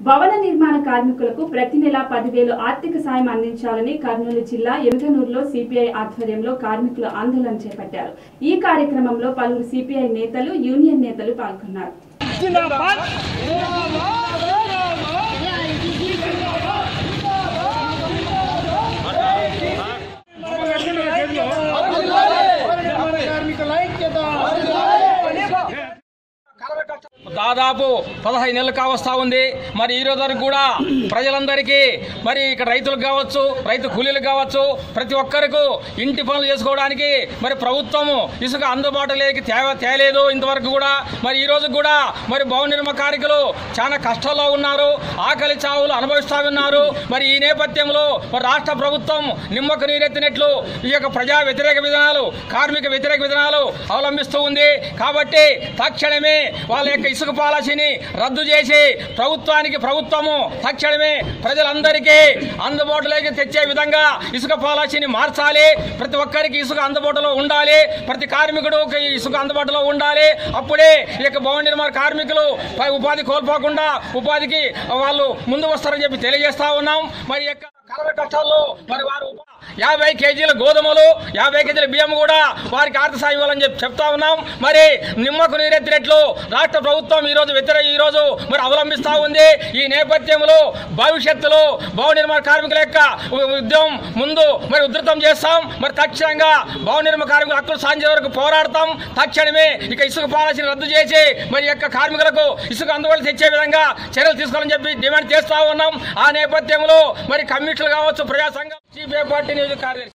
భవన నిర్మాణ కార్మికులకు ప్రతి నెల పదివేలు ఆర్థిక సాయం అందించాలని కర్నూలు జిల్లా ఎమ్గనూరులో సిపిఐ ఆధ్వర్యంలో కార్మికులు ఆందోళన చేపట్టారు ఈ కార్యక్రమంలో పలువురు సిపిఐ నేతలు యూనియన్ నేతలు పాల్గొన్నారు దాదాపు పదహైదు నెలలు కావస్తా ఉంది మరి ఈ రోజు వరకు కూడా ప్రజలందరికీ మరి ఇక్కడ రైతులకు కావచ్చు రైతు కూలీలకు కావచ్చు ప్రతి ఒక్కరికి ఇంటి పనులు చేసుకోవడానికి మరి ప్రభుత్వము ఇసుక అందుబాటులోకి తేవ తేలేదు ఇంతవరకు కూడా మరి ఈ రోజు కూడా మరి భవన నిర్మాణ కార్మికులు చాలా కష్టాల్లో ఉన్నారు ఆకలి చావులు అనుభవిస్తా ఉన్నారు మరి ఈ నేపథ్యంలో మరి రాష్ట్ర ప్రభుత్వం నిమ్మకు నీరెత్తినట్లు ఈ యొక్క ప్రజా వ్యతిరేక విధానాలు కార్మిక వ్యతిరేక విధానాలు అవలంబిస్తూ ఉంది కాబట్టి తక్షణమే వాళ్ళ యొక్క ఇసుక పాలసీని రద్దు చేసి ప్రభుత్వానికి ప్రభుత్వము తక్షణమే ప్రజలందరికీ అందుబాటులోకి తెచ్చే విధంగా ఇసుక పాలసీని మార్చాలి ప్రతి ఒక్కరికి ఇసుక అందుబాటులో ఉండాలి ప్రతి కార్మికుడు ఇసుక అందుబాటులో ఉండాలి అప్పుడే ఈ యొక్క భవన నిర్మాణ కార్మికులు పై ఉపాధి కోల్పోకుండా ఉపాధికి వాళ్ళు ముందు వస్తారని చెప్పి తెలియజేస్తా ఉన్నాం మరి ఈ యొక్క కలవ కష్టాల్లో మరి వారు ఉప- యాభై కేజీల గోధుమలు యాభై కేజీల బియ్యం కూడా వారికి ఆర్థిక సాయం ఇవ్వాలని చెప్పి చెప్తా ఉన్నాం మరి నిమ్మకు నీరెత్తినట్లు రాష్ట్ర ప్రభుత్వం ఈ రోజు వ్యతిరేక ఈ రోజు మరి అవలంబిస్తా ఉంది ఈ నేపథ్యంలో భవిష్యత్తులో భవన నిర్మాణ కార్మికుల యొక్క ఉ- ఉద్యమం ముందు మరి ఉధృతం చేస్తాం మరి తక్షణంగా భవన నిర్మాణ కార్మికుల హక్కులు సాధించే వరకు పోరాడతాం తక్షణమే ఇక ఇసుక పాలసీని రద్దు చేసి మరి యొక్క కార్మికులకు ఇసుక అందుబాటులో తెచ్చే విధంగా చర్యలు తీసుకోవాలని చెప్పి డిమాండ్ చేస్తా ఉన్నాం ఆ నేపథ్యంలో మరి కమిషన్లు కావచ్చు ప్రజా సంఘం సిపిఐ పార్టీ నియోజక కార్యదర్శి